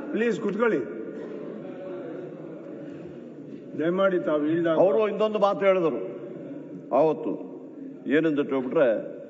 Please ಕುತ್ಕೊಳ್ಳಿ ದಯಮಾಡಿ ತಾವು ಇಲ್ದಾಗ ಅವರು ಇನ್ನೊಂದು ಮಾತು ಹೇಳಿದರು ಆವತ್ತು ಏನಂತ ಹೇಳ್ಬಿಟ್ರೆ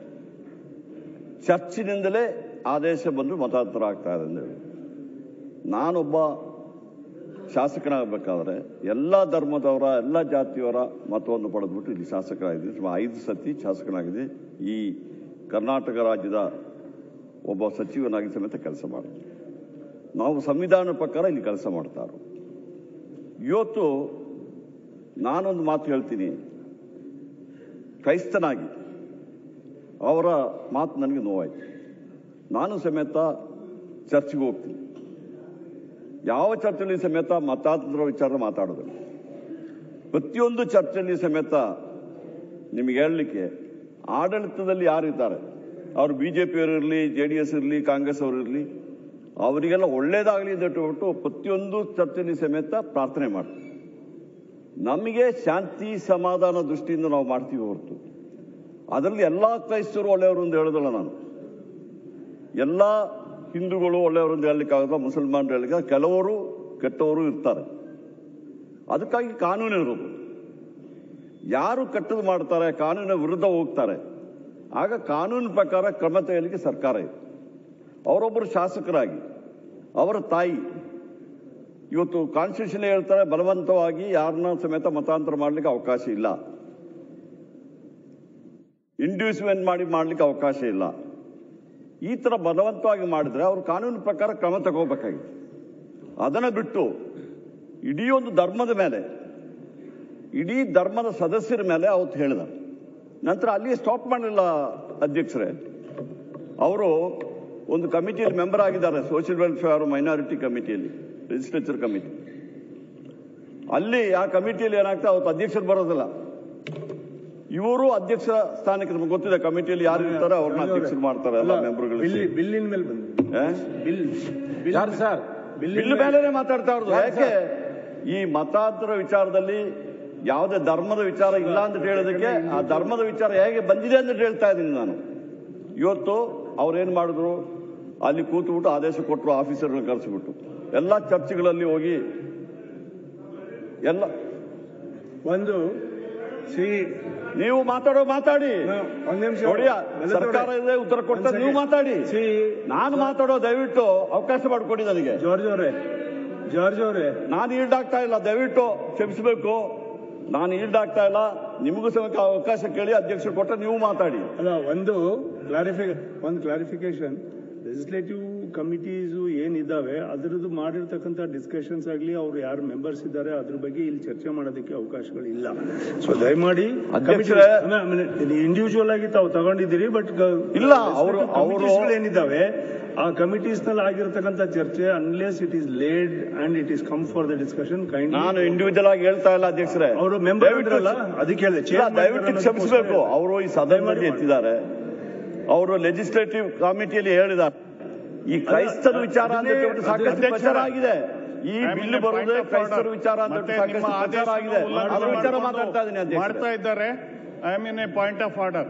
ಚರ್ಚಿನಿಂದಲೇ ಆದೇಶ ಬಂದು ಮತಾಂತರ ಆಗ್ತಾ ಇದೆ ಅಂತ ಹೇಳಿ ನಾನೊಬ್ಬ ಶಾಸಕನಾಗಬೇಕಾದ್ರೆ ಎಲ್ಲ ಧರ್ಮದವರ ಎಲ್ಲ ಜಾತಿಯವರ ಮತವನ್ನು ಪಡೆದ್ಬಿಟ್ಟು ಇಲ್ಲಿ ಶಾಸಕರಾಗಿದ್ದೀನಿ ಸುಮಾರು ಐದು ಸತಿ ಶಾಸಕನಾಗಿದೆ ಈ ಕರ್ನಾಟಕ ರಾಜ್ಯದ ಒಬ್ಬ ಸಚಿವನಾಗಿ ಸಮೇತ ಕೆಲಸ ಮಾಡಿದೆ ನಾವು ಸಂವಿಧಾನ ಪ್ರಕಾರ ಇಲ್ಲಿ ಕೆಲಸ ಮಾಡ್ತಾರೆ ಇವತ್ತು ನಾನೊಂದು ಮಾತು ಹೇಳ್ತೀನಿ ಕ್ರೈಸ್ತನಾಗಿ ಅವರ ಮಾತು ನನಗೆ ನೋವಾಯ್ತು ನಾನು ಸಮೇತ ಚರ್ಚ್ಗೆ ಹೋಗ್ತೀನಿ ಯಾವ ಚರ್ಚಲ್ಲಿ ಸಮೇತ ಮತಾಂತರ ವಿಚಾರ ಮಾತಾಡೋದಿಲ್ಲ ಪ್ರತಿಯೊಂದು ಚರ್ಚಲ್ಲಿ ಸಮೇತ ನಿಮಗೆ ಹೇಳಲಿಕ್ಕೆ ಆಡಳಿತದಲ್ಲಿ ಯಾರಿದ್ದಾರೆ ಅವರು ಬಿ ಜೆ ಪಿಯವರು ಇರಲಿ ಜೆ ಡಿ ಎಸ್ ಇರಲಿ ಕಾಂಗ್ರೆಸ್ ಅವರು ಇರಲಿ ಅವರಿಗೆಲ್ಲ ಒಳ್ಳೇದಾಗಲಿ ಅಂತ ಹೇಳ್ಬಿಟ್ಟು ಪ್ರತಿಯೊಂದು ಚರ್ಚೆಯಲ್ಲಿ ಸಮೇತ ಪ್ರಾರ್ಥನೆ ಮಾಡ್ತೀವಿ ನಮಗೆ ಶಾಂತಿ ಸಮಾಧಾನ ದೃಷ್ಟಿಯಿಂದ ನಾವು ಮಾಡ್ತೀವಿ ಹೊರತು ಅದರಲ್ಲಿ ಎಲ್ಲ ಕ್ರೈಸ್ತರು ಒಳ್ಳೆಯವರು ಅಂತ ಹೇಳೋದಿಲ್ಲ ನಾನು ಎಲ್ಲ ಹಿಂದೂಗಳು ಒಳ್ಳೆಯವರು ಅಂತ ಹೇಳಲಿಕ್ಕಾಗಲ್ಲ ಮುಸಲ್ಮಾನರು ಹೇಳಲಿಕ್ಕೆ ಕೆಲವರು ಕೆಟ್ಟವರು ಇರ್ತಾರೆ ಅದಕ್ಕಾಗಿ ಕಾನೂನು ಇರೋದು ಯಾರು ಕೆಟ್ಟದ್ದು ಮಾಡ್ತಾರೆ ಕಾನೂನಿನ ವಿರುದ್ಧ ಹೋಗ್ತಾರೆ ಆಗ ಕಾನೂನು ಪ್ರಕಾರ ಕ್ರಮ ತೆಗೆಯಲಿಕ್ಕೆ ಸರ್ಕಾರ ಇದೆ ಅವರೊಬ್ಬರು ಶಾಸಕರಾಗಿ ಅವರ ತಾಯಿ ಇವತ್ತು ಕಾನ್ಸ್ಟಿಟ್ಯೂಷನ್ ಹೇಳ್ತಾರೆ ಬಲವಂತವಾಗಿ ಯಾರನ್ನ ಸಮೇತ ಮತಾಂತರ ಮಾಡಲಿಕ್ಕೆ ಅವಕಾಶ ಇಲ್ಲ ಇಂಡ್ಯೂಸ್ಮೆಂಟ್ ಮಾಡಿ ಮಾಡಲಿಕ್ಕೆ ಅವಕಾಶ ಇಲ್ಲ ಈ ತರ ಬಲವಂತವಾಗಿ ಮಾಡಿದ್ರೆ ಅವರು ಕಾನೂನು ಪ್ರಕಾರ ಕ್ರಮ ತಗೋಬೇಕಾಗಿತ್ತು ಅದನ್ನ ಬಿಟ್ಟು ಇಡೀ ಒಂದು ಧರ್ಮದ ಮೇಲೆ ಇಡೀ ಧರ್ಮದ ಸದಸ್ಯರ ಮೇಲೆ ಅವತ್ತು ಹೇಳಿದ ನಂತರ ಅಲ್ಲಿಯೇ ಸ್ಟಾಪ್ ಮಾಡಲಿಲ್ಲ ಅಧ್ಯಕ್ಷರೇ ಅವರು ಒಂದು ಕಮಿಟಿಯಲ್ಲಿ ಮೆಂಬರ್ ಆಗಿದ್ದಾರೆ ಸೋಷಿಯಲ್ ವೆಲ್ಫೇರ್ ಮೈನಾರಿಟಿ ಕಮಿಟಿಯಲ್ಲಿ ಲೆಜಿಸ್ಲೇಚರ್ ಕಮಿಟಿ ಅಲ್ಲಿ ಆ ಕಮಿಟಿಯಲ್ಲಿ ಏನಾಗ್ತಾ ಅವತ್ತು ಅಧ್ಯಕ್ಷರು ಬರೋದಿಲ್ಲ ಇವರು ಅಧ್ಯಕ್ಷ ಸ್ಥಾನಕ್ಕೆ ನಮ್ಗೆ ಗೊತ್ತಿದೆ ಕಮಿಟಿಯಲ್ಲಿ ಯಾರು ಇರ್ತಾರೆ ಅವ್ರನ್ನ ಅಧ್ಯಕ್ಷರು ಮಾಡ್ತಾರೆ ಎಲ್ಲ ಮೆಂಬರ್ಗಳು ಬಿಲ್ ಬಿಲ್ಲಿನ ಮೇಲೆ ಬಂದು ಬಿಲ್ ಬಿಲ್ ಯಾರು ಸರ್ ಬಿಲ್ ಮೇಲೆನೆ ಮಾತಾಡ್ತಾ ಇರೋದು ಯಾಕೆ ಈ ಮತಾಂತರ ವಿಚಾರದಲ್ಲಿ ಯಾವುದೇ ಧರ್ಮದ ವಿಚಾರ ಇಲ್ಲ ಅಂತ ಹೇಳೋದಕ್ಕೆ ಆ ಧರ್ಮದ ವಿಚಾರ ಹೇಗೆ ಬಂದಿದೆ ಅಂತ ಹೇಳ್ತಾ ಇದ್ದೀನಿ ನಾನು ಇವತ್ತು ಅವ್ರೇನ್ ಮಾಡಿದ್ರು ಅಲ್ಲಿ ಕೂತ್ಬಿಟ್ಟು ಆದೇಶ ಕೊಟ್ಟರು ಆಫೀಸರ್ಗಳನ್ನ ಕರೆಸಿಬಿಟ್ಟು ಎಲ್ಲ ಚರ್ಚ್ಗಳಲ್ಲಿ ಹೋಗಿ ಎಲ್ಲ ಒಂದು ಶ್ರೀ ನೀವು ಮಾತಾಡೋ ಮಾತಾಡಿ ಒಂದ್ ನಿಮಿಷ ನೋಡಿ ಸರ್ಕಾರ ಇದೆ ಉತ್ತರ ಕೊಡ್ತಾರೆ ನೀವು ಮಾತಾಡಿ ಶ್ರೀ ನಾನು ಮಾತಾಡೋ ದಯವಿಟ್ಟು ಅವಕಾಶ ಮಾಡಿಕೊಡಿ ನನಗೆ ಜಾರ್ಜ್ ಅವರೇ ಜಾರ್ಜ್ ಅವರೇ ನಾನು ಈಲ್ಡ್ ಆಗ್ತಾ ಇಲ್ಲ ದಯವಿಟ್ಟು ಕ್ಷಮಿಸಬೇಕು ನಾನು ಈಲ್ಡ್ ಆಗ್ತಾ ಇಲ್ಲ ನಿಮಗೂ ಸಮೇತ ಅವಕಾಶ ಕೇಳಿ ಅಧ್ಯಕ್ಷರು ಕೊಟ್ಟ ನೀವು ಮಾತಾಡಿ ಅಲ್ಲ ಒಂದು ಕ್ಲಾರಿಫೈ ಒಂದು ಕ್ಲಾರಿಫಿಕೇಶನ್ ಲೆಜಿಸ್ಲೇಟಿವ್ ಕಮಿಟೀಸ್ ಏನಿದ್ದಾವೆ ಅದರದ್ದು ಮಾಡಿರ್ತಕ್ಕಂಥ ಡಿಸ್ಕಷನ್ಸ್ ಆಗಲಿ ಅವ್ರು ಯಾರು ಮೆಂಬರ್ಸ್ ಇದ್ದಾರೆ ಅದ್ರ ಬಗ್ಗೆ ಇಲ್ಲಿ ಚರ್ಚೆ ಮಾಡೋದಕ್ಕೆ ಅವಕಾಶಗಳಿಲ್ಲ ಸೊ ದಯಮಾಡಿ ಅಧ್ಯಕ್ಷರೇ, ಇಂಡಿವಿಜುವಲ್ ಆಗಿ ತಾವು ತಗೊಂಡಿದ್ದೀರಿ ಬಟ್ ಇಲ್ಲ, ಅವ್ರು- ಅವ್ರು- ಏನಿದ್ದಾವೆ ಆ ಕಮಿಟೀಸ್ ನಲ್ಲಿ ಆಗಿರ್ತಕ್ಕಂಥ ಚರ್ಚೆ unless it is laid and it is come for the discussion kind ನಾನು ಇಂಡಿವಿಜುವಲ್ ಆಗಿ ಹೇಳ್ತಾ ಇಲ್ಲ ಅಧ್ಯಕ್ಷರೇ ಅವರು ಮೆಂಬರ್ ದಯವಿಟ್ಟು- ಇದ್ರಲ್ಲ ಅದಕ್ಕೆ ಹೇಳಿದೆ ಇಲ್ಲ, ದಯವಿಟ್ಟು ಕ್ಷಮಿಸಬೇಕು ಅವರು ಈ ಸದನದಲ್ಲಿ ಎತ್ತಿದ್ದಾರೆ ಅವರು ಲೆಜಿಸ್ಲೇಟಿವ್ ಕಮಿಟಿಯಲ್ಲಿ ಹೇಳಿದ್ದಾರೆ ಈ ಕ್ರೈಸ್ತರ ವಿಚಾರ ಅಂತ ಹೇಳ್ಬಿಟ್ಟು ಸಾಕಷ್ಟು ಪ್ರಚಾರ ಆಗಿದೆ ಈ ಬಿಲ್ ಬರುವುದೇ ಕ್ರೈಸ್ತರ ವಿಚಾರ ಅಂತ ಮತ್ತೆ ಹೇಳ್ಬಿಟ್ಟು ನಿಮ್ಮ ಸಾಕಷ್ಟು ಪ್ರಚಾರ ಆಗಿದೆ ಆದೇಶವನ್ನು ಅದ್ರ ಉಲ್ಲಂಘನೆ ವಿಚಾರ ಮಾಡ್ಕೊಂಡು ಮಾತಾಡ್ತಾ ಇದ್ದೀನಿ ಅಧ್ಯಕ್ಷರೇ. ಮಾಡ್ತಾ ಇದ್ದಾರೆ I mean a point of order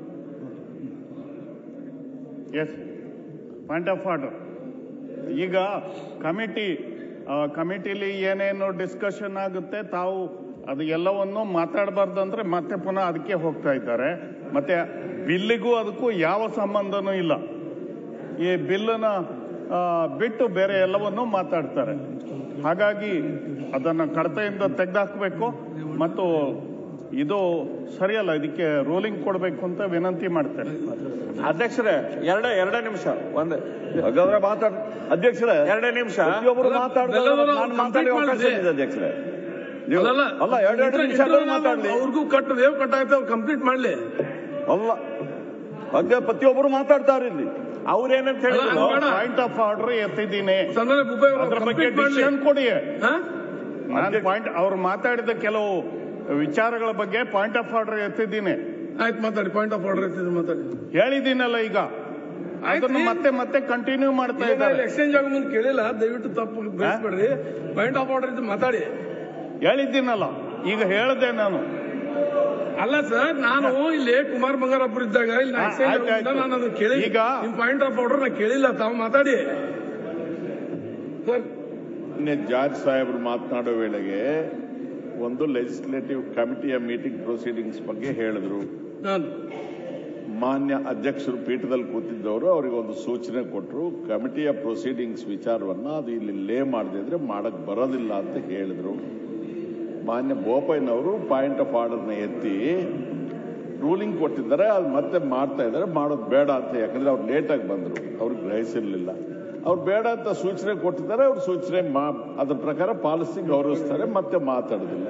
as point of order ಈಗ ಕಮಿಟಿ ಕಮಿಟಿಲಿ ಏನೇನು ಡಿಸ್ಕಷನ್ ಆಗುತ್ತೆ ತಾವು ಅದು ಎಲ್ಲವನ್ನು ಮಾತಾಡಬಾರ್ದಂದ್ರೆ ಮತ್ತೆ ಪುನಃ ಅದಕ್ಕೆ ಹೋಗ್ತಾ ಇದ್ದಾರೆ ಮತ್ತೆ ಬಿಲ್ಲಿಗೂ ಅದಕ್ಕೂ ಯಾವ ಸಂಬಂಧನೂ ಇಲ್ಲ ಈ ಬಿಲ್ಲನ್ನ ಆ, ಬಿಟ್ಟು ಬೇರೆ ಎಲ್ಲವನ್ನೂ ಮಾತಾಡ್ತಾರೆ ಹಾಗಾಗಿ ಅದನ್ನ ಕಡತೆಯಿಂದ ತೆಗೆದುಹಾಕಬೇಕು ಮತ್ತು ಇದು ಸರಿಯಲ್ಲ ಇದಕ್ಕೆ ರೂಲಿಂಗ್ ಕೊಡಬೇಕು ಅಂತ ವಿನಂತಿ ಮಾಡ್ತೇನೆ ಅಧ್ಯಕ್ಷರೇ ಎರಡೇ ಎರಡೇ ನಿಮಿಷ ಒಂದೇ ಹಾಗಾದ್ರೆ ಮಾತಾಡ ಅಧ್ಯಕ್ಷರೇ ಎರಡೇ ನಿಮಿಷ ಪ್ರತಿಯೊಬ್ಬರು ಅಲ್ಲ, ಮಾತಾಡಿದ್ರೆ ಎಲ್ಲರೂ ನಾನು ಮಾತಾಡಿ complete ಅವಕಾಶ ಮಾಡಿದ್ರೆ. ಇದೆ ಅಧ್ಯಕ್ಷರೇ ನೀವು ಅಲ್ಲಲ್ಲ ಅಲ್ಲ ಎರಡೆರಡು ನಿಮಿಷ ಎಲ್ಲರೂ ಮಾತಾಡ್ಲಿ ಅವ್ರಿಗೂ ಕಟ್ ವೇವ್ ಕಟ್ ಆಯ್ತು ಅವ್ರು ಕಂಪ್ಲೀಟ್ ಮಾಡ್ಲಿ ಅಲ್ಲ ಹಾಗೆ ಪ್ರತಿಯೊಬ್ಬರು ಮಾತಾಡ್ತಾರೆ ಇಲ್ಲಿ ಅವ್ರೇನಂತ ಹೇಳಿದ್ರು ಅಲ್ಲ, ಬೇಡ. ಪಾಯಿಂಟ್ ಆಫ್ ಆರ್ಡರ್ ಎತ್ತಿದ್ದೀನಿ ಸನ್ಮಾನ್ಯ ಬುಬ್ಬಯ್ಯ ಅವರು ಅದ್ರ ಬಗ್ಗೆ ಕಂಪ್ಲೀಟ್ ಮಾಡ್ಲಿ ಡಿಸಿಷನ್ ಕೊಡಿ ಹಾ? ನಾನು ಪಾಯಿಂಟ್ ಅವ್ರು ಮಾತಾಡಿದ ಕೆಲವು ವಿಚಾರಗಳ ಬಗ್ಗೆ ಪಾಯಿಂಟ್ ಆಫ್ ಆರ್ಡರ್ ಎತ್ತಿದ್ದೀನಿ ಆಯ್ತು ಮಾತಾಡಿ ಪಾಯಿಂಟ್ ಆಫ್ ಆರ್ಡರ್ ಇರ್ತಿದ್ರು ಮಾತಾಡಿ ಹೇಳಿದ್ದೀನಲ್ಲ ಈಗ ಅದನ್ನು ಮತ್ತೆ ಮತ್ತೆ ಕಂಟಿನ್ಯೂ ಮಾಡ್ತಾ ಇದ್ದಾರೆ ಎಕ್ಸ್ಚೇಂಜ್ ಆಗೋ ಮುಂದೆ ಕೇಳಿಲ್ಲ ದಯವಿಟ್ಟು ತಪ್ಪು ಬೇಯಿಸ್ಬೇಡ್ರಿ ಪಾಯಿಂಟ್ ಆಫ್ ಆರ್ಡರ್ ಇದ್ದು ಮಾತಾಡಿ ಹೇಳಿದ್ದೀನಲ್ಲ ಈಗ ಹೇಳ್ದೆ ನಾನು ಅಲ್ಲ ಸರ್ ನಾನು ಇಲ್ಲಿ ಕುಮಾರ್ ಬಂಗಾರಪ್ಪರು ಇದ್ದಾಗ ಇಲ್ಲಿ ನಾ ಹಾ, exchange ಆಯ್ತು, ಆಗೋದ್ರಿಂದ ಆಯ್ತು. ನಾನು ಅದನ್ನ ಕೇಳಿ ಈಗ- ನಿಮ್ ಪಾಯಿಂಟ್ ಆಫ್ ಆರ್ಡರ್ ನಾ ಕೇಳಿಲ್ಲ ತಾವು ಮಾತಾಡಿ ಸರ್ ನಿನ್ನೆ ಜಾರ್ಜ್ ಸಾಹೇಬರು ಮಾತನಾಡೋ ವೇಳೆಗೆ ಒಂದು ಲೆಜಿಸ್ಲೇಟಿವ್ ಕಮಿಟಿಯ ಮೀಟಿಂಗ್ ಪ್ರೊಸೀಡಿಂಗ್ಸ್ ಬಗ್ಗೆ ಹೇಳಿದ್ರು ನಾನು ಮಾನ್ಯ ಅಧ್ಯಕ್ಷರು ಪೀಠದಲ್ಲಿ ಕೂತಿದ್ದವರು ಅವರಿಗೆ ಒಂದು ಸೂಚನೆ ಕೊಟ್ಟರು ಕಮಿಟಿಯ ಪ್ರೊಸೀಡಿಂಗ್ಸ್ ವಿಚಾರವನ್ನ ಅದು ಇಲ್ಲಿ ಲೇ ಮಾಡದೇ ಇದ್ರೆ ಮಾಡಕ್ ಬರೋದಿಲ್ಲ ಅಂತ ಹೇಳಿದ್ರು ಮಾನ್ಯ ಬೋಪಯ್ಯನವರು ಪಾಯಿಂಟ್ ಆಫ್ ಆರ್ಡರ್ನ ಎತ್ತಿ ರೂಲಿಂಗ್ ಕೊಟ್ಟಿದ್ದಾರೆ ಅದು ಮತ್ತೆ ಮಾಡ್ತಾ ಇದ್ದಾರೆ ಮಾಡೋದು ಬೇಡ ಅಂತ ಯಾಕಂದ್ರೆ ಅವ್ರು ಲೇಟಾಗಿ ಬಂದರು ಅವ್ರಿಗೆ ಗ್ರಹಿಸಿರ್ಲಿಲ್ಲ ಅವ್ರು ಬೇಡ ಅಂತ ಸೂಚನೆ ಕೊಟ್ಟಿದ್ದಾರೆ ಅವ್ರ ಸೂಚನೆ ಮಾ ಅದ್ರ ಪ್ರಕಾರ ಪಾಲಿಸಿ ಗೌರವಿಸ್ತಾರೆ ಮತ್ತೆ ಮಾತಾಡೋದಿಲ್ಲ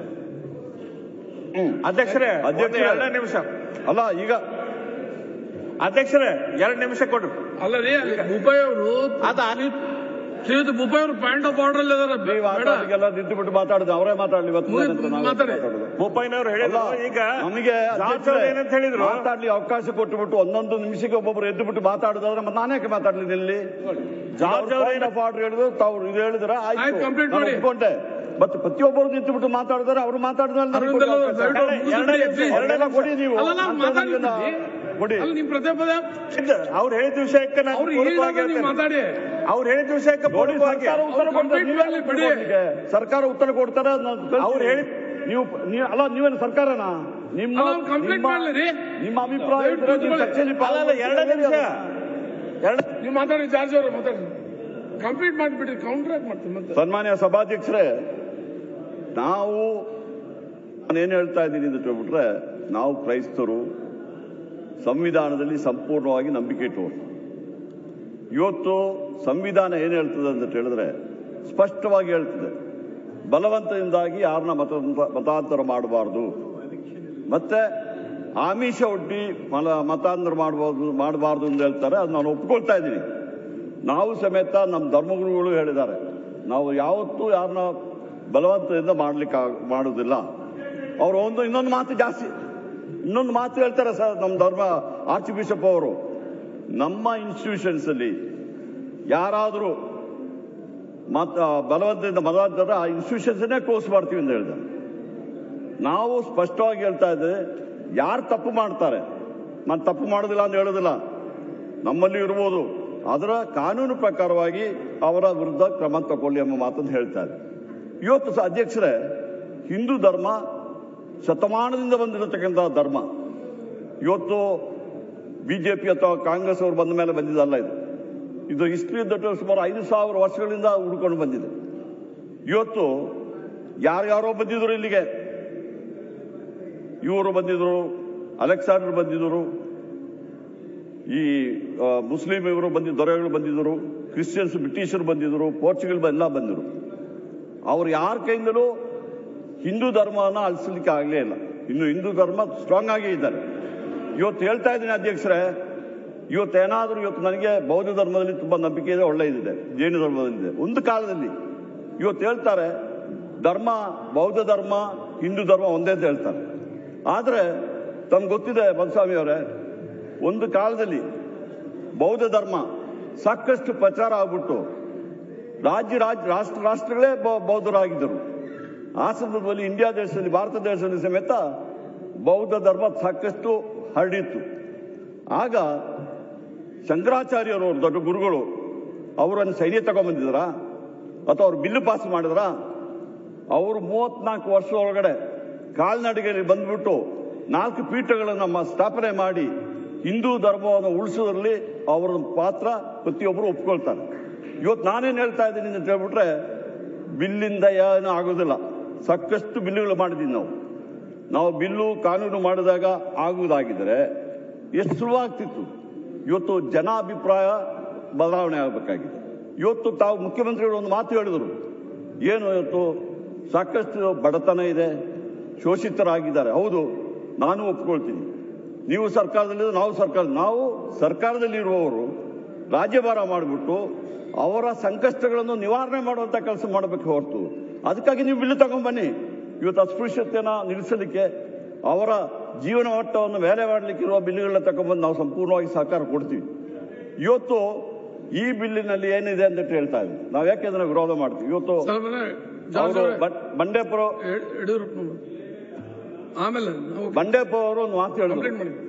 ಅಧ್ಯಕ್ಷರೇ ಅಧ್ಯಕ್ಷರೇ. ಒಂದು ಎರಡೇ ನಿಮಿಷ ಅಲ್ಲ ಈಗ ಅಧ್ಯಕ್ಷರೇ ಎರಡು ನಿಮಿಷ ಕೊಡ್ರಿ ಅಲ್ಲ ರೀ ಅಲ್ಲಿ ಬುಪಾಯ್ ಅವರು ಅದ ಶ್ರೀಯುತ ಬುಪಾಯ್ ಅವರು ಪಾಯಿಂಟ್ ಆಫ್ ಆರ್ಡರ್ ಅಲ್ಲಿ ಇದಾರೆ ನೀವು ಬೇಡ ಆಟೋಟಿಗೆಲ್ಲ ನಿಂತು ಬಿಟ್ಟು ಮಾತಾಡುದು ಅವರೇ ಮಾತಾಡ್ಲಿ ಇವತ್ತು ಮುಗಿ- ನಂತರ ನಾವು ಮಾತಾಡಿ. ಮಾತಾಡೋದು. ಬೋಪಯ್ಯನವರು ಅಲ್ಲ, ಹೇಳಿದ್ರು ಈಗ ನಮಗೆ ಜಾರ್ಜ್ ಅಧ್ಯಕ್ಷರೇ, ಅವ್ರು ಏನಂತ ಹೇಳಿದ್ರು ಮಾತಾಡ್ಲಿ ಅವಕಾಶ ಕೊಟ್ಟುಬಿಟ್ಟು ಒಂದೊಂದು ನಿಮಿಷಕ್ಕೆ ಒಬ್ಬೊಬ್ರು ಎದ್ದು ಬಿಟ್ಟು ಮಾತಾಡುದಾದ್ರೆ ಮತ್ತೆ ನಾನೇಕೆ ಮಾತಾಡ್ಲಿ ಇಲ್ಲಿ ಜಾರ್ಜ್ ಅವ್ರು ಏನು- ಆರ್ಡರ್ ಹೇಳಿದ್ರು ತಾವು ಇದು ಹೇಳಿದ್ರೆ ಆಯ್ತು, ಆಯ್ತು complete ನಾನು ಮಾಡಿ. ಒಪ್ಕೊಂಡೆ ಮತ್ತೆ ಪ್ರತಿಯೊಬ್ಬರು ನಿಂತು ಬಿಟ್ಟು ಮಾತಾಡಿದ್ರೆ ಅವ್ರು ಮಾತಾಡಿದ್ಮೇಲೆ ನನಗೆ ಅರವಿಂದ್ ಕೊಡಿ ಅವರು ಅವಕಾಶ. ದಯವಿಟ್ಟು ಎರಡೇ- ಮುಗಿಸ್ಬಿಡಿ, ಎರಡೇ please. ಅವ್ರಿಗೆಲ್ಲ ಕೊಡಿ ನೀವು ಅಲ್ಲ, ನಾವು ಮತ್ತೆ ನನಗೆ ಮಾತಾಡ್ಬಿಡ್ತೀವಿ. ಕೊಡಿ ಅಲ್ಲ ನಿಮ್ ಪದೇ ಪದೇ ಅವ್ರು ಹೇಳಿದ ವಿಷಯಕ್ಕೆ ನಾನು ಅವ್ರು ಪೂರಕವಾಗಿ ಹೇಳಿದಾಗ ನೀವು ಹೇಳ್ತೇನೆ. ಮಾತಾಡಿ ಅವ್ರು ಹೇಳಿದ ವಿಷಯಕ್ಕೆ ನೋಡಿ ಪೂರಕವಾಗಿ ಸರ್ಕಾರ ಉತ್ತರ ಅವ್ರು ಕೊಡ್ತಾರೆ complete ನೀವೇ ಮಾಡ್ಲಿ, ಬಿಡಿ. ಕೊಡ್ಲಿಕ್ಕೆ. ಸರ್ಕಾರ ಉತ್ತರ ಕೊಡ್ತಾರೆ ಅದನ್ನ ಕಳ್ಸಿ. ಅವ್ರು ಹೇಳಿ- ನೀವು ನೀವು ಅಲ್ಲ ನೀವೇನು ಸರ್ಕಾರನಾ ನಿಮ್ಮ ಅಲ್ಲ, ಅವ್ರು complete ನಿಮ್ಮ- ಮಾಡ್ಲಿ ರೀ. ನಿಮ್ಮ ಅಭಿಪ್ರಾಯ ದಯವಿಟ್ಟು ಇದ್ರೆ ನೀವು ಕೂತ್ಕೊಳ್ಳಿ. ಚರ್ಚೆಯಲ್ಲಿ ಅಲ್ಲ ಅಲ್ಲ ಎರಡೇ ನಿಮಿಷ ಎರಡು ನೀವು ಮಾತಾಡಿ ಜಾರ್ಜ್ ಅವರು ಮಾತಾಡಿ ಕಂಪ್ಲೀಟ್ ಮಾಡಿಬಿಟ್ರಿ ಕೌಂಟರ್ ಯಾಕೆ ಮಾಡ್ತೀನಿ ಮತ್ತೆ ಸನ್ಮಾನ್ಯ ಸಭಾಧ್ಯಕ್ಷರೇ ನಾವು ನಾನೇನು ಹೇಳ್ತಾ ಇದ್ದೀನಿ ಅಂತ ಹೇಳ್ಬಿಟ್ರೆ ನಾವು ಕ್ರೈಸ್ತರು ಸಂವಿಧಾನದಲ್ಲಿ ಸಂಪೂರ್ಣವಾಗಿ ನಂಬಿಕೆ ಇಟ್ಟವರು ಇವತ್ತು ಸಂವಿಧಾನ ಏನು ಹೇಳ್ತದೆ ಅಂತ ಹೇಳಿದ್ರೆ ಸ್ಪಷ್ಟವಾಗಿ ಹೇಳ್ತದೆ ಬಲವಂತದಿಂದಾಗಿ ಯಾರನ್ನ ಮತ ಮತಾಂತರ ಮಾಡಬಾರ್ದು ಮತ್ತೆ ಆಮಿಷ ಒಡ್ಡಿ ಮಲ ಮತಾಂತರ ಮಾಡಬಹುದು ಮಾಡಬಾರ್ದು ಅಂತ ಹೇಳ್ತಾರೆ ಅದು ನಾನು ಒಪ್ಕೊಳ್ತಾ ಇದ್ದೀನಿ ನಾವು ಸಮೇತ ನಮ್ಮ ಧರ್ಮಗುರುಗಳು ಹೇಳಿದ್ದಾರೆ ನಾವು ಯಾವತ್ತೂ ಯಾರನ್ನ ಬಲವಂತದಿಂದ ಮಾಡ್ಲಿಕ್ಕೆ ಮಾಡುವುದಿಲ್ಲ ಅವರು ಒಂದು ಇನ್ನೊಂದು ಮಾತು ಜಾಸ್ತಿ ಇನ್ನೊಂದು ಮಾತು ಹೇಳ್ತಾರೆ ಸರ್ ನಮ್ಮ ಧರ್ಮ ಆರ್ಚ್ ಬಿಷಪ್ ಅವರು ನಮ್ಮ ಇನ್ಸ್ಟಿಟ್ಯೂಷನ್ಸ್ ಅಲ್ಲಿ ಯಾರಾದರೂ ಮತ ಬಲವಂತದಿಂದ ಮತಾಂತರ ಆ ಇನ್ಸ್ಟಿಟ್ಯೂಷನ್ಸ್ನೇ ಕ್ಲೋಸ್ ಮಾಡ್ತೀವಿ ಅಂತ ಹೇಳಿದ್ದಾರೆ ನಾವು ಸ್ಪಷ್ಟವಾಗಿ ಹೇಳ್ತಾ ಇದ್ದೇವೆ ಯಾರು ತಪ್ಪು ಮಾಡ್ತಾರೆ ನಾನು ತಪ್ಪು ಮಾಡೋದಿಲ್ಲ ಅಂತ ಹೇಳೋದಿಲ್ಲ ನಮ್ಮಲ್ಲಿ ಇರ್ಬೋದು ಅದರ ಕಾನೂನು ಪ್ರಕಾರವಾಗಿ ಅವರ ವಿರುದ್ಧ ಕ್ರಮ ತಗೊಳ್ಳಿ ಎಂಬ ಮಾತನ್ನು ಹೇಳ್ತಾರೆ ಇವತ್ತು ಸಹ ಅಧ್ಯಕ್ಷರೇ ಹಿಂದೂ ಧರ್ಮ ಶತಮಾನದಿಂದ ಬಂದಿರತಕ್ಕಂತಹ ಧರ್ಮ ಇವತ್ತು ಬಿಜೆಪಿ ಅಥವಾ ಕಾಂಗ್ರೆಸ್ ಅವರು ಬಂದ ಮೇಲೆ ಬಂದಿದ್ದಲ್ಲ ಇದು ಇದು ಹಿಸ್ಟ್ರಿ ದೊಡ್ಡ ಸುಮಾರು ಐದು ಸಾವಿರ ವರ್ಷಗಳಿಂದ ಹುಡ್ಕೊಂಡು ಬಂದಿದೆ ಇವತ್ತು ಯಾರ್ಯಾರೋ ಬಂದಿದ್ರು ಇಲ್ಲಿಗೆ ಇವರು ಬಂದಿದ್ರು ಅಲೆಕ್ಸಾಂಡರ್ ಬಂದಿದ್ರು ಈ ಆ, ಮುಸ್ಲಿಂ ಇವರು ಬಂದಿ ದೊರೆಗಳು ಬಂದಿದ್ದರು ಕ್ರಿಶ್ಚಿಯನ್ಸ್ ಬ್ರಿಟಿಷರು ಬಂದಿದ್ರು ಪೋರ್ಚುಗಲ್ ಎಲ್ಲ ಬಂದರು ಅವ್ರು ಯಾರ ಕೈಯಿಂದಲೂ ಹಿಂದೂ ಧರ್ಮವನ್ನು ಅಳಿಸ್ಲಿಕ್ಕೆ ಆಗಲೇ ಇಲ್ಲ ಇನ್ನು ಹಿಂದೂ ಧರ್ಮ ಸ್ಟ್ರಾಂಗ್ ಆಗೇ ಇದ್ದಾರೆ ಇವತ್ತು ಹೇಳ್ತಾ ಇದ್ದೀನಿ ಅಧ್ಯಕ್ಷರೇ ಇವತ್ತು ಏನಾದರೂ ಇವತ್ತು ನನಗೆ ಬೌದ್ಧ ಧರ್ಮದಲ್ಲಿ ತುಂಬಾ ನಂಬಿಕೆ ಇದೆ ಒಳ್ಳೆ ಇದೆ ಜೈನ ಧರ್ಮದಲ್ಲಿದೆ ಒಂದು ಕಾಲದಲ್ಲಿ ಇವತ್ತು ಹೇಳ್ತಾರೆ ಧರ್ಮ ಬೌದ್ಧ ಧರ್ಮ ಹಿಂದೂ ಧರ್ಮ ಒಂದೇ ಅಂತ ಹೇಳ್ತಾರೆ ಆದರೆ ತಮ್ಗೆ ಗೊತ್ತಿದೆ ಮಧುಸ್ವಾಮಿ ಅವರೇ ಒಂದು ಕಾಲದಲ್ಲಿ ಬೌದ್ಧ ಧರ್ಮ ಸಾಕಷ್ಟು ಪ್ರಚಾರ ಆಗ್ಬಿಟ್ಟು ರಾಜ್ಯ ರಾಜ್ಯ ರಾಷ್ಟ್ರ ರಾಷ್ಟ್ರಗಳೇ ಬೌ- ಬೌದ್ಧರಾಗಿದ್ದರು ಆ ಸಂದರ್ಭದಲ್ಲಿ ಇಂಡಿಯಾ ದೇಶದಲ್ಲಿ ಭಾರತ ದೇಶದಲ್ಲಿ ಸಮೇತ ಬೌದ್ಧ ಧರ್ಮ ಸಾಕಷ್ಟು ಹರಡಿತ್ತು ಆಗ ಶಂಕರಾಚಾರ್ಯರು ಅವ್ರು ದೊಡ್ಡ ಗುರುಗಳು ಅವರನ್ನು ಸೈನ್ಯ ತಗೊಂಡ್ಬಂದಿದ್ರ ಅಥವಾ ಅವ್ರು ಬಿಲ್ಲು ಪಾಸ್ ಮಾಡಿದ್ರ ಅವರು ಮೂವತ್ನಾಲ್ಕು ವರ್ಷ ಒಳಗಡೆ ಕಾಲ್ನಡಿಗೆಯಲ್ಲಿ ಬಂದ್ಬಿಟ್ಟು ನಾಲ್ಕು ಪೀಠಗಳನ್ನು ಮ- ಸ್ಥಾಪನೆ ಮಾಡಿ ಹಿಂದೂ ಧರ್ಮವನ್ನು ಉಳಿಸೋದ್ರಲ್ಲಿ ಅವರ ಪಾತ್ರ ಪ್ರತಿಯೊಬ್ಬರು ಒಪ್ಕೊಳ್ತಾರೆ ಇವತ್ತು ನಾನೇನು ಹೇಳ್ತಾ ಇದ್ದೀನಿ ಅಂತ ಹೇಳ್ಬಿಟ್ರೆ ಬಿಲ್ಲಿಂದ ಏನೂ ಆಗೋದಿಲ್ಲ ಸಾಕಷ್ಟು ಬಿಲ್ಲುಗಳು ಮಾಡಿದ್ದೀವಿ ನಾವು ನಾವು ಬಿಲ್ಲು ಕಾನೂನು ಮಾಡಿದಾಗ ಆಗುವುದಾಗಿದ್ದರೆ ಎಷ್ಟು ಸುಲಭಾಗ್ತಿತ್ತು ಇವತ್ತು ಜನಾಭಿಪ್ರಾಯ ಬದಲಾವಣೆ ಆಗಬೇಕಾಗಿದೆ ಇವತ್ತು ತಾವು ಮುಖ್ಯಮಂತ್ರಿಗಳು ಒಂದು ಮಾತು ಹೇಳಿದರು ಏನು ಇವತ್ತು ಸಾಕಷ್ಟು ಬಡತನ ಇದೆ ಶೋಷಿತರಾಗಿದ್ದಾರೆ ಹೌದು ನಾನು ಒಪ್ಕೊಳ್ತೀನಿ ನೀವು ಸರ್ಕಾರದಲ್ಲಿ ನಾವು ಸರ್ಕಾರ ನಾವು ಸರ್ಕಾರದಲ್ಲಿ ಇರುವವರು ರಾಜ್ಯಭಾರ ಮಾಡಿಬಿಟ್ಟು ಅವರ ಸಂಕಷ್ಟಗಳನ್ನು ನಿವಾರಣೆ ಮಾಡುವಂತ ಕೆಲಸ ಮಾಡಬೇಕು ಹೊರತು ಅದಕ್ಕಾಗಿ ನೀವು ಬಿಲ್ಲು ತಗೊಂಡ್ಬನ್ನಿ ಇವತ್ತು ಅಸ್ಪೃಶ್ಯತೆನ ನಿಲ್ಲಿಸಲಿಕ್ಕೆ ಅವರ ಜೀವನ ಮಟ್ಟವನ್ನು ಮೇಲೆ ಮಾಡಲಿಕ್ಕೆ ಇರುವ ಬಿಲ್ಲುಗಳನ್ನ ತಗೊಂಡ್ಬಂದು ನಾವು ಸಂಪೂರ್ಣವಾಗಿ ಸಹಕಾರ ಕೊಡ್ತೀವಿ ಇವತ್ತು ಈ ಬಿಲ್ಲಿನಲ್ಲಿ ಏನಿದೆ ಅಂತ ಹೇಳ್ತಾ ಇದ್ವಿ ನಾವು ಯಾಕೆ ಅದನ್ನ ವಿರೋಧ ಮಾಡ್ತೀವಿ ಇವತ್ತು ಸಾಹೇಬ್ರೆ, ಜಾರ್ಜ್ ಅವರು ಅವರೇ, ಬಂಡೇಪುರ ಯಡ್- ಯಡಿಯೂರಪ್ಪ ಆಮೇಲೆ ನಾವು ಬಂಡೇಪ ಅವರು ಒಂದು ಮಾತು ಹೇಳಿದ್ರು ಕಂಪ್ಲೇಂಟ್ ಮಾಡಿ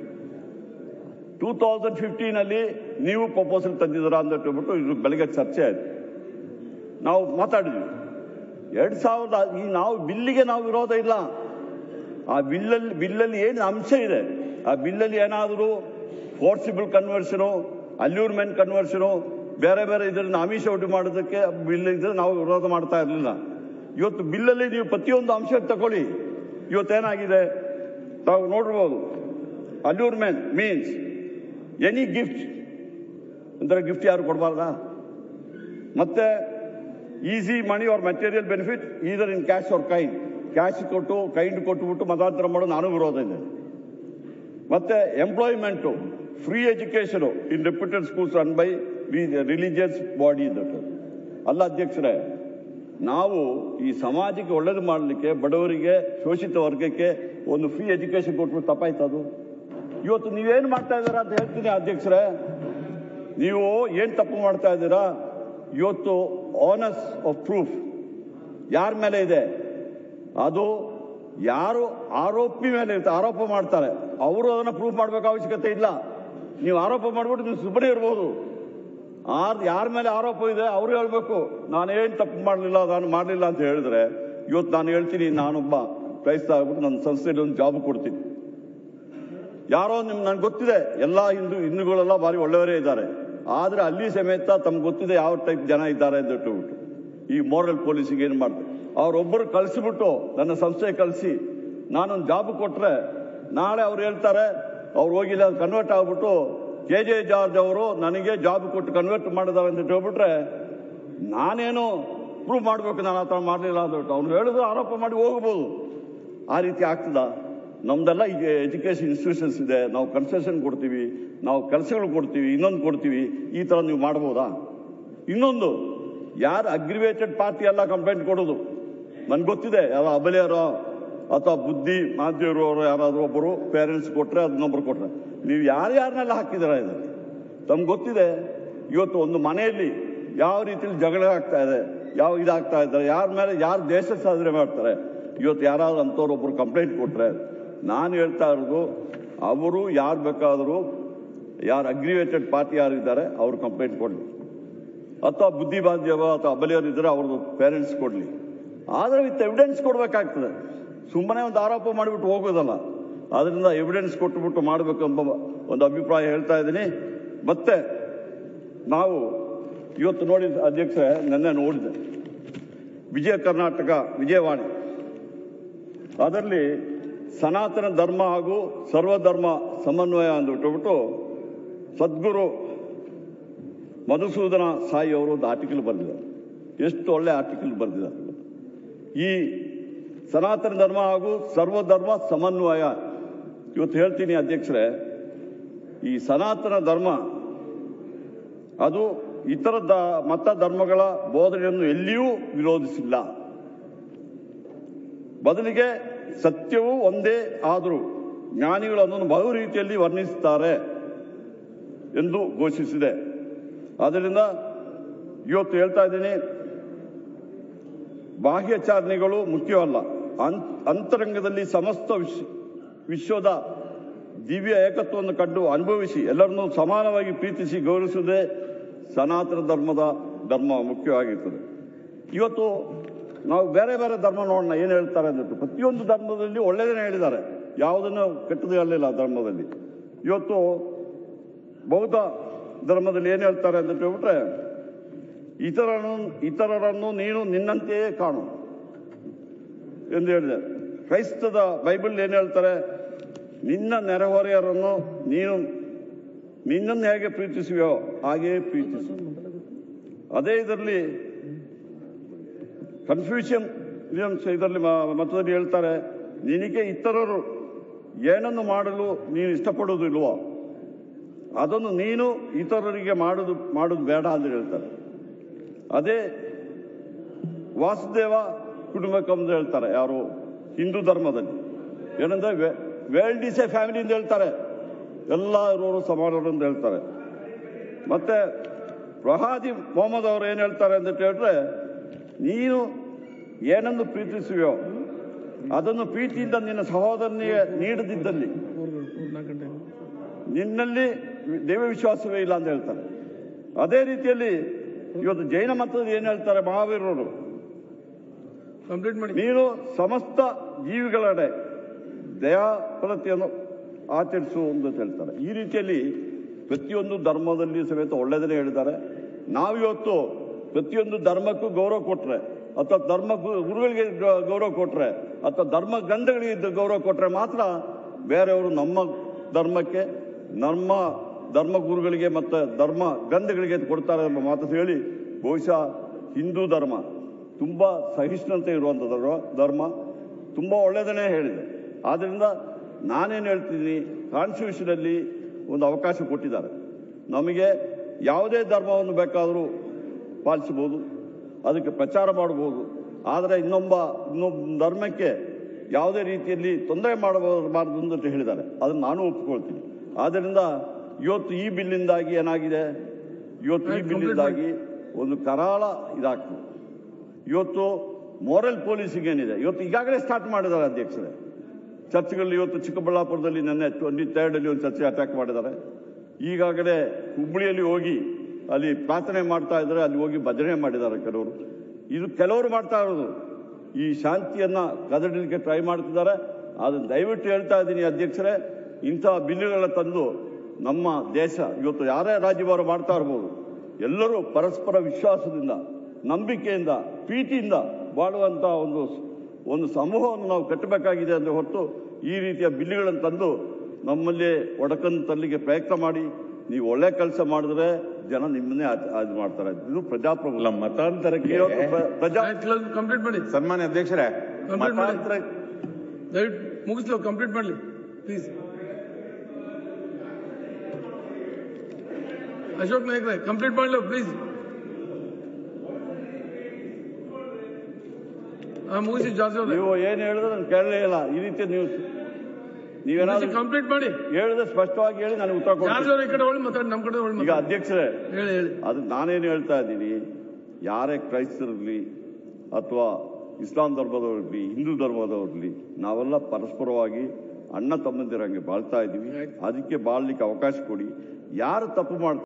ಟೂ ತೌಸಂಡ್ ಫಿಫ್ಟೀನ್ ಅಲ್ಲಿ ನೀವು ಪ್ರಪೋಸಲ್ ತಂದಿದ್ದೀರಾ ಅಂತ ಹೇಳ್ಬಿಟ್ಟು ಇದು ಬೆಳಗ್ಗೆ ಚರ್ಚೆ ಆಯ್ತು ನಾವು ಮಾತಾಡಿದ್ವಿ ಎರಡ್ ಸಾವಿರದ ಈ ನಾವು ಬಿಲ್ಲಿಗೆ ನಾವು ವಿರೋಧ ಇಲ್ಲ ಆ ಬಿಲ್ಲಲ್ಲಿ ಬಿಲ್ಲಲ್ಲಿ ಏನು ಅಂಶ ಇದೆ ಆ ಬಿಲ್ಲಲ್ಲಿ ಏನಾದರೂ ಫೋರ್ಸಿಬಲ್ ಕನ್ವರ್ಷನು ಅಲ್ಯೂರ್ಮೆಂಟ್ ಕನ್ವರ್ಷನು ಬೇರೆ ಬೇರೆ ಇದರಿಂದ ಆಮಿಷ ಒಡ್ಡು ಮಾಡೋದಕ್ಕೆ ಬಿಲ್ ಇದ್ರೆ ನಾವು ವಿರೋಧ ಮಾಡ್ತಾ ಇರಲಿಲ್ಲ ಇವತ್ತು ಬಿಲ್ಲಲ್ಲಿ ನೀವು ಪ್ರತಿಯೊಂದು ಅಂಶ ತಗೊಳ್ಳಿ ಇವತ್ತೇನಾಗಿದೆ ತಾವು ನೋಡ್ಬೋದು ಅಲ್ಯೂರ್ಮೆಂಟ್ ಮೀನ್ಸ್ ಎನಿ ಗಿಫ್ಟ್ ಅಂದರೆ ಗಿಫ್ಟ್ ಯಾರು ಕೊಡಬಾರ್ದಾ ಮತ್ತೆ easy money or material benefit either in cash or kind cash ಕೊಟ್ಟು ಕೈಂಡ್ ಕೊಟ್ಟುಬಿಟ್ಟು ಮತಾಂತರ ಮಾಡೋ ನಾನು ವಿರೋಧ ಇದೆ ಮತ್ತೆ employment free education in reputed schools run by the religious body that ಅಲ್ಲ ಅಧ್ಯಕ್ಷರೇ ನಾವು ಈ ಸಮಾಜಕ್ಕೆ ಒಳ್ಳೇದು ಮಾಡಲಿಕ್ಕೆ ಬಡವರಿಗೆ ಶೋಷಿತ ವರ್ಗಕ್ಕೆ ಒಂದು ಫ್ರೀ ಎಜುಕೇಶನ್ ಕೊಟ್ಟರು ತಪ್ಪಾಯ್ತದು ಇವತ್ತು ನೀವೇನು ಮಾಡ್ತಾ ಇದ್ದೀರಾ ಅಂತ ಹೇಳ್ತೀನಿ ಅಧ್ಯಕ್ಷರೇ ನೀವು ಏನು ತಪ್ಪು ಮಾಡ್ತಾ ಇದ್ದೀರಾ ಇವತ್ತು ಆನಸ್ ಆಫ್ ಪ್ರೂಫ್ ಯಾರ ಮೇಲೆ ಇದೆ ಅದು ಯಾರು ಆರೋಪಿ ಮೇಲೆ ಇರುತ್ತೆ ಆರೋಪ ಮಾಡ್ತಾರೆ ಅವರು ಅದನ್ನು ಪ್ರೂಫ್ ಮಾಡಬೇಕು ಅವಶ್ಯಕತೆ ಇಲ್ಲ ನೀವು ಆರೋಪ ಮಾಡಿಬಿಟ್ಟು ನೀವು ಸುಮ್ಮನೆ ಇರ್ಬೋದು ಆರ್ ಯಾರ ಮೇಲೆ ಆರೋಪ ಇದೆ ಅವರು ಹೇಳ್ಬೇಕು ನಾನೇನು ತಪ್ಪು ಮಾಡಲಿಲ್ಲ ನಾನು ಮಾಡಲಿಲ್ಲ ಅಂತ ಹೇಳಿದ್ರೆ ಇವತ್ತು ನಾನು ಹೇಳ್ತೀನಿ ನಾನೊಬ್ಬ ಕ್ರೈಸ್ತ ಆಗ್ಬಿಟ್ಟು ನನ್ನ ಸಂಸ್ಥೆಯಲ್ಲಿ ಒಂದು ಜಾಬ್ ಕೊಡ್ತೀನಿ ಯಾರೋ ನಿಮ್ ನನ್ಗೆ ಗೊತ್ತಿದೆ ಎಲ್ಲ ಹಿಂದೂ ಹಿಂದೂಗಳೆಲ್ಲ ಭಾರಿ ಒಳ್ಳೆಯವರೇ ಇದ್ದಾರೆ ಆದ್ರೆ ಅಲ್ಲಿ ಸಮೇತ ತಮ್ಗೆ ಗೊತ್ತಿದೆ ಯಾವ ಟೈಪ್ ಜನ ಇದ್ದಾರೆ ಅಂತ ಇಟ್ಟುಬಿಟ್ಟು ಈ ಮೋರಲ್ ಪೊಲೀಸಿಗೆ ಏನು ಮಾಡ್ತಾರೆ ಅವರೊಬ್ಬರು ಕಳಿಸ್ಬಿಟ್ಟು ನನ್ನ ಸಂಸ್ಥೆ ಕಳಿಸಿ ನಾನೊಂದು ಜಾಬ್ ಕೊಟ್ರೆ ನಾಳೆ ಅವ್ರು ಹೇಳ್ತಾರೆ ಅವ್ರು ಹೋಗಿಲ್ಲ ಕನ್ವರ್ಟ್ ಆಗ್ಬಿಟ್ಟು ಕೆ ಜೆ ಜಾರ್ಜ್ ಅವರು ನನಗೆ ಜಾಬ್ ಕೊಟ್ಟು ಕನ್ವರ್ಟ್ ಮಾಡಿದಾರೆ ಅಂತ ಹೇಳ್ಬಿಟ್ರೆ ನಾನೇನು ಪ್ರೂವ್ ಮಾಡಬೇಕು ನಾನು ಆ ಥರ ಮಾಡಲಿಲ್ಲ ಅಂದ್ಬಿಟ್ಟು ಅವ್ನು ಹೇಳಿದ್ರು ಆರೋಪ ಮಾಡಿ ಹೋಗ್ಬೋದು ಆ ರೀತಿ ಆಗ್ತದ ನಮ್ದೆಲ್ಲ ಈಗ ಎಜುಕೇಶನ್ ಇನ್ಸ್ಟಿಟ್ಯೂಷನ್ಸ್ ಇದೆ ನಾವು ಕನ್ಸೆಷನ್ ಕೊಡ್ತೀವಿ ನಾವು ಕೆಲಸಗಳು ಕೊಡ್ತೀವಿ ಇನ್ನೊಂದು ಕೊಡ್ತೀವಿ ಈ ಥರ ನೀವು ಮಾಡ್ಬೋದಾ ಇನ್ನೊಂದು ಯಾರು ಅಗ್ರಿವೇಟೆಡ್ ಪಾರ್ಟಿ ಎಲ್ಲ ಕಂಪ್ಲೇಂಟ್ ಕೊಡೋದು ನನ್ಗೆ ಗೊತ್ತಿದೆ ಯಾರೋ ಅಬಲೆಯರೋ ಅಥವಾ ಬುದ್ಧಿ ಮಾಧ್ಯಮರು ಯಾರಾದರೂ ಒಬ್ಬರು ಪೇರೆಂಟ್ಸ್ ಕೊಟ್ರೆ ಅದನ್ನೊಬ್ರು ಕೊಟ್ರೆ ನೀವು ಯಾರ್ಯಾರನ್ನೆಲ್ಲ ಹಾಕಿದ್ದೀರಾ ಇದು ತಮ್ಗೆ ಗೊತ್ತಿದೆ ಇವತ್ತು ಒಂದು ಮನೆಯಲ್ಲಿ ಯಾವ ರೀತಿಯಲ್ಲಿ ಜಗಳ ಆಗ್ತಾ ಇದೆ ಯಾವ ಇದಾಗ್ತಾ ಇದ್ದಾರೆ ಯಾರ ಮೇಲೆ ಯಾರು ದೇಶ ಸಾಧನೆ ಮಾಡ್ತಾರೆ ಇವತ್ತು ಯಾರಾದ್ರೂ ಅಂಥವ್ರು ಒಬ್ರು ಕಂಪ್ಲೇಂಟ್ ಕೊಟ್ರೆ ನಾನು ಹೇಳ್ತಾ ಇರೋದು ಅವರು ಯಾರು ಬೇಕಾದರೂ ಯಾರು ಅಗ್ರಿವೇಟೆಡ್ ಪಾರ್ಟಿ ಯಾರಿದ್ದಾರೆ ಅವ್ರು ಕಂಪ್ಲೇಂಟ್ ಕೊಡಲಿ ಅಥವಾ ಬುದ್ಧಿ ಬಾಂಧವ ಅಥವಾ ಅಬಲಿಯರು ಇದ್ದಾರೆ ಅವ್ರದ್ದು ಪೇರೆಂಟ್ಸ್ ಕೊಡಲಿ ಆದರೆ ವಿತ್ ಎವಿಡೆನ್ಸ್ ಕೊಡಬೇಕಾಗ್ತದೆ ಸುಮ್ಮನೆ ಒಂದು ಆರೋಪ ಮಾಡಿಬಿಟ್ಟು ಹೋಗೋದಲ್ಲ ಅದರಿಂದ ಎವಿಡೆನ್ಸ್ ಕೊಟ್ಟುಬಿಟ್ಟು ಮಾಡಬೇಕು ಎಂಬ ಒಂದು ಅಭಿಪ್ರಾಯ ಹೇಳ್ತಾ ಇದ್ದೀನಿ ಮತ್ತೆ ನಾವು ಇವತ್ತು ನೋಡಿ ಅಧ್ಯಕ್ಷ ನೆನ್ನೆ ನೋಡಿದೆ ವಿಜಯ ಕರ್ನಾಟಕ ವಿಜಯವಾಣಿ ಅದರಲ್ಲಿ ಸನಾತನ ಧರ್ಮ ಹಾಗೂ ಸರ್ವಧರ್ಮ ಸಮನ್ವಯ ಅಂದ್ಬಿಟ್ಟು ಸದ್ಗುರು ಮಧುಸೂದನ ಸಾಯಿ ಅವರು ಒಂದು ಆರ್ಟಿಕಲ್ ಬರೆದಿದ್ದಾರೆ ಎಷ್ಟು ಒಳ್ಳೆ ಆರ್ಟಿಕಲ್ ಬರೆದಿದ್ದಾರೆ ಈ ಸನಾತನ ಧರ್ಮ ಹಾಗೂ ಸರ್ವಧರ್ಮ ಸಮನ್ವಯ ಇವತ್ತು ಹೇಳ್ತೀನಿ ಅಧ್ಯಕ್ಷರೇ ಈ ಸನಾತನ ಧರ್ಮ ಅದು ಇತರ ದ ಮತ ಧರ್ಮಗಳ ಬೋಧನೆಯನ್ನು ಎಲ್ಲಿಯೂ ವಿರೋಧಿಸಿಲ್ಲ ಬದಲಿಗೆ ಸತ್ಯವೂ ಒಂದೇ ಆದರೂ ಜ್ಞಾನಿಗಳು ಅದನ್ನು ಬಹು ರೀತಿಯಲ್ಲಿ ವರ್ಣಿಸುತ್ತಾರೆ ಎಂದು ಘೋಷಿಸಿದೆ ಆದ್ದರಿಂದ ಇವತ್ತು ಹೇಳ್ತಾ ಇದ್ದೀನಿ ಬಾಹ್ಯಾಚಾರಣೆಗಳು ಮುಖ್ಯವಲ್ಲ ಅನ್- ಅಂತರಂಗದಲ್ಲಿ ಸಮಸ್ತ ವಿಶ್ವ ವಿಶ್ವದ ದಿವ್ಯ ಏಕತ್ವವನ್ನು ಕಂಡು ಅನುಭವಿಸಿ ಎಲ್ಲರನ್ನೂ ಸಮಾನವಾಗಿ ಪ್ರೀತಿಸಿ ಗೌರವಿಸುವುದೇ ಸನಾತನ ಧರ್ಮದ ಧರ್ಮ ಮುಖ್ಯವಾಗಿರ್ತದೆ ಇವತ್ತು ನಾವು ಬೇರೆ ಬೇರೆ ಧರ್ಮ ನೋಡೋಣ ಏನು ಹೇಳ್ತಾರೆ ಅಂದ್ಬಿಟ್ಟು ಪ್ರತಿಯೊಂದು ಧರ್ಮದಲ್ಲಿ ಒಳ್ಳೆಯದನ್ನೇ ಹೇಳಿದ್ದಾರೆ ಯಾವುದನ್ನು ಕೆಟ್ಟದ್ದು ಹೇಳಲಿಲ್ಲ ಆ ಧರ್ಮದಲ್ಲಿ ಇವತ್ತು ಬೌದ್ಧ ಧರ್ಮದಲ್ಲಿ ಏನು ಹೇಳ್ತಾರೆ ಅಂತ ಹೇಳ್ಬಿಟ್ರೆ ಇತರರನ್ನು ಇತರರನ್ನು ನೀನು ನಿನ್ನಂತೆಯೇ ಕಾಣು ಎಂದು ಹೇಳಿದೆ ಕ್ರೈಸ್ತದ ಬೈಬಲ್ ಏನು ಹೇಳ್ತಾರೆ ನಿನ್ನ ನೆರೆಹೊರೆಯರನ್ನು ನೀನು ನಿನ್ನನ್ನು ಹೇಗೆ ಪ್ರೀತಿಸುವೆಯೋ ಹಾಗೆಯೇ ಪ್ರೀತಿಸು ಅದೇ ಇದರಲ್ಲಿ ಕನ್ಫ್ಯೂಷನ್ ಇದರಲ್ಲಿ ಮ- ಮತದಲ್ಲಿ ಹೇಳ್ತಾರೆ ನಿನಗೆ ಇತರರು ಏನನ್ನು ಮಾಡಲು ನೀನು ಇಷ್ಟಪಡುವುದಿಲ್ವೋ ಅದನ್ನು ನೀನು ಇತರರಿಗೆ ಮಾಡುದು ಮಾಡುದು ಬೇಡ ಅಂತ ಹೇಳ್ತಾರೆ ಅದೇ ವಾಸುದೇವ ಕುಟುಂಬಕಂ ಅಂತ ಹೇಳ್ತಾರೆ ಯಾರು ಹಿಂದೂ ಧರ್ಮದಲ್ಲಿ ಏನಂದ್ರೆ ವೇಲ್ಡ್ ಇಸ್ ಎ ಫ್ಯಾಮಿಲಿ ಅಂತ ಹೇಳ್ತಾರೆ ಎಲ್ಲ ಇರೋರು ಸಮಾನರು ಅಂತ ಹೇಳ್ತಾರೆ ಮತ್ತೆ ಪ್ರಹಾದಿ ಮೊಹಮ್ಮದ್ ಅವರು ಏನು ಹೇಳ್ತಾರೆ ಅಂತ ಹೇಳಿದ್ರೆ ನೀನು ಏನನ್ನು ಪ್ರೀತಿಸುವೆಯೋ ಅದನ್ನು ಪ್ರೀತಿಯಿಂದ ನಿನ್ನ ಸಹೋದರನಿಗೆ ನೀಡದಿದ್ದಲ್ಲಿ ನಾಲ್ಕು ಗಂಟೆ ನಿನ್ನಲ್ಲಿ ದೈವ ವಿಶ್ವಾಸವೇ ಇಲ್ಲ ಅಂತ ಹೇಳ್ತಾರೆ ಅದೇ ರೀತಿಯಲ್ಲಿ ಇವತ್ತು ಜೈನ ಮತದ ಏನ್ ಹೇಳ್ತಾರೆ ಮಹಾವೀರರು ಕಂಪ್ಲೀಟ್ ಮಾಡಿ ನೀನು ಸಮಸ್ತ ಜೀವಿಗಳಡೆ ದಯಾಫಲತೆಯನ್ನು ಆಚರಿಸು ಅಂತ ಹೇಳ್ತಾರೆ ಈ ರೀತಿಯಲ್ಲಿ ಪ್ರತಿಯೊಂದು ಧರ್ಮದಲ್ಲಿ ಸಮೇತ ಒಳ್ಳೆಯದನ್ನೇ ಹೇಳಿದ್ದಾರೆ ನಾವಿವತ್ತು ಪ್ರತಿಯೊಂದು ಧರ್ಮಕ್ಕೂ ಗೌರವ ಕೊಟ್ರೆ ಅಥವಾ ಧರ್ಮ ಗು- ಗುರುಗಳಿಗೆ ಗ- ಗೌರವ ಕೊಟ್ರೆ ಅಥವಾ ಧರ್ಮ ಗ್ರಂಥಗಳಿಗೆ ಇದ್ದ ಗೌರವ ಕೊಟ್ರೆ ಮಾತ್ರ ಬೇರೆಯವರು ನಮ್ಮ ಧರ್ಮಕ್ಕೆ ನಮ್ಮ ಧರ್ಮ ಗುರುಗಳಿಗೆ ಮತ್ತು ಧರ್ಮ ಗ್ರಂಥಗಳಿಗೆ ಕೊಡ್ತಾರೆ ಎಂಬ ಮಾತು ಹೇಳಿ ಬಹುಶಃ ಹಿಂದೂ ಧರ್ಮ ತುಂಬ ಸಹಿಷ್ಣುತೆ ಇರುವಂಥ ಧರ್ಮ- ಧರ್ಮ ತುಂಬ ಒಳ್ಳೆಯದನ್ನೇ ಹೇಳಿದೆ ಆದ್ದರಿಂದ ನಾನೇನು ಹೇಳ್ತೀನಿ ಕಾನ್ಸ್ಟಿಟ್ಯೂಷನಲ್ಲಿ ಒಂದು ಅವಕಾಶ ಕೊಟ್ಟಿದ್ದಾರೆ ನಮಗೆ ಯಾವುದೇ ಧರ್ಮವನ್ನು ಬೇಕಾದರೂ ಪಾಲಿಸಬಹುದು ಅದಕ್ಕೆ ಪ್ರಚಾರ ಮಾಡಬಹುದು ಆದರೆ ಇನ್ನೊಬ್ಬ ಇನ್ನೊಬ್ಬ ಧರ್ಮಕ್ಕೆ ಯಾವುದೇ ರೀತಿಯಲ್ಲಿ ತೊಂದರೆ ಮಾಡಬಾರದು ಅಂತ ಹೇಳಿದ್ದಾರೆ ಅದನ್ನು ನಾನು ಒಪ್ಪಿಕೊಳ್ತೀನಿ ಆದ್ದರಿಂದ ಇವತ್ತು ಈ ಬಿಲ್ಲಿಂದಾಗಿ ಏನಾಗಿದೆ ಇವತ್ತು ಈ ಬಿಲ್ಲಿಂದಾಗಿ ಒಂದು ಕರಾಳ ಇದಾಗ್ತದೆ ಇವತ್ತು ಮೋರಲ್ ಪೊಲೀಸಿಂಗ್ ಏನಿದೆ ಇವತ್ತು ಈಗಾಗಲೇ ಸ್ಟಾರ್ಟ್ ಮಾಡಿದ್ದಾರೆ ಅಧ್ಯಕ್ಷರೇ ಚರ್ಚ್ಗಳಲ್ಲಿ ಇವತ್ತು ಚಿಕ್ಕಬಳ್ಳಾಪುರದಲ್ಲಿ ನಿನ್ನೆ ಟ್ವೆಂಟಿ ಅಲ್ಲಿ ಒಂದು ಚರ್ಚೆ ಅಟ್ಯಾಕ್ ಮಾಡಿದ್ದಾರೆ ಈಗಾಗಲೇ ಹುಬ್ಬಳ್ಳಿಯಲ್ಲಿ ಹೋಗಿ ಅಲ್ಲಿ ಪ್ರಾರ್ಥನೆ ಮಾಡ್ತಾ ಇದ್ದಾರೆ ಅಲ್ಲಿ ಹೋಗಿ ಭಜನೆ ಮಾಡಿದ್ದಾರೆ ಕೆಲವರು ಇದು ಕೆಲವರು ಮಾಡ್ತಾ ಇರೋದು ಈ ಶಾಂತಿಯನ್ನ ಕದಡಲಿಕ್ಕೆ ಟ್ರೈ ಮಾಡ್ತಿದ್ದಾರೆ ಅದನ್ನು ದಯವಿಟ್ಟು ಹೇಳ್ತಾ ಇದ್ದೀನಿ ಅಧ್ಯಕ್ಷರೇ ಇಂತಹ ಬಿಲ್ಲುಗಳ ತಂದು ನಮ್ಮ ದೇಶ ಇವತ್ತು ಯಾರೇ ರಾಜ್ಯಭಾರ ಮಾಡ್ತಾ ಇರ್ಬೋದು ಎಲ್ಲರೂ ಪರಸ್ಪರ ವಿಶ್ವಾಸದಿಂದ ನಂಬಿಕೆಯಿಂದ ಪ್ರೀತಿಯಿಂದ ಬಾಳುವಂತ ಒಂದು ಒಂದು ಸಮೂಹವನ್ನು ನಾವು ಕಟ್ಟಬೇಕಾಗಿದೆ ಅಂದ್ರೆ ಹೊರತು ಈ ರೀತಿಯ ಬಿಲ್ಲುಗಳನ್ನು ತಂದು ನಮ್ಮಲ್ಲಿ ಒಡಕನ್ನು ತರಲಿಕ್ಕೆ ಪ್ರಯತ್ನ ಮಾಡಿ ನೀವು ಒಳ್ಳೆ ಕೆಲಸ ಮಾಡಿದ್ರೆ ಜನ ನಿಮ್ಮನ್ನೇ ಅದು ಮಾಡ್ತಾರೆ ಇದು ಪ್ರಜಾಪ್ರಭುತ್ವ ಅಲ್ಲ ಮತಾಂತರಕ್ಕೆ ಇವತ್ತು ಪ್ರ- ಪ್ರಜಾ ಕಂಪ್ಲೀಟ್ ಮಾಡಿ ಸನ್ಮಾನ್ಯ ಅಧ್ಯಕ್ಷರೇ Complete ಮಾಡಿ. ಮತಾಂತರ ದಯವಿಟ್ಟು ಮುಗಿಸ್ಲೋ ಕಂಪ್ಲೀಟ್ ಮಾಡಲಿ ಪ್ಲೀಸ್ ಅಶೋಕ್ ನಾಯ್ಕ್ರೆ ಕಂಪ್ಲೀಟ್ ಮಾಡಲು ಪ್ಲೀಸ್ ಹಾ ಮುಗಿಸಿ ಜಾಸ್ತಿ ನೀವು ಏನು ಹೇಳಿದ್ರೆ ನಾನು ಕೇಳಲೇ ಇಲ್ಲ ಈ ರೀತಿಯ ನ್ಯೂಸ್ ನೀವೇನಾದ್ರೂ ಕಂಪ್ಲೀಟ್ ಮಾಡಿ ಹೇಳಿದ್ರೆ ಸ್ಪಷ್ಟವಾಗಿ ಹೇಳಿ ನನಗೆ ಉತ್ತರ ಜಾರ್ಜ್ ಕೊಡ್ತೀನಿ ಅವ್ರ ಈ ಕಡೆ ಒಳ್ಳೆ ಮಾತಾಡಿ ನಮ್ಮ ಕಡೆ ಒಳ್ಳೆ ಈಗ ಮಾತಾಡಿ ಅಧ್ಯಕ್ಷರೇ ಹೇಳಿ ಹೇಳಿ ಅದು ನಾನೇನು ಹೇಳ್ತಾ ಇದ್ದೀನಿ ಯಾರೇ ಕ್ರೈಸ್ತರಿರಲಿ ಅಥವಾ ಇಸ್ಲಾಂ ಧರ್ಮದವರಿರಲಿ ಹಿಂದೂ ಧರ್ಮದವರಿರಲಿ ನಾವೆಲ್ಲ ಪರಸ್ಪರವಾಗಿ ಅಣ್ಣ ತಮ್ಮಂದಿರಂಗೆ ಬಾಳ್ತಾ ಇದ್ದೀವಿ ಅದಕ್ಕೆ ಬಾಳ್ಲಿಕ್ಕೆ ಅವಕಾಶ ಕೊಡಿ ಯಾರು ತಪ್ಪು ಮಾಡ್ತಾರೆ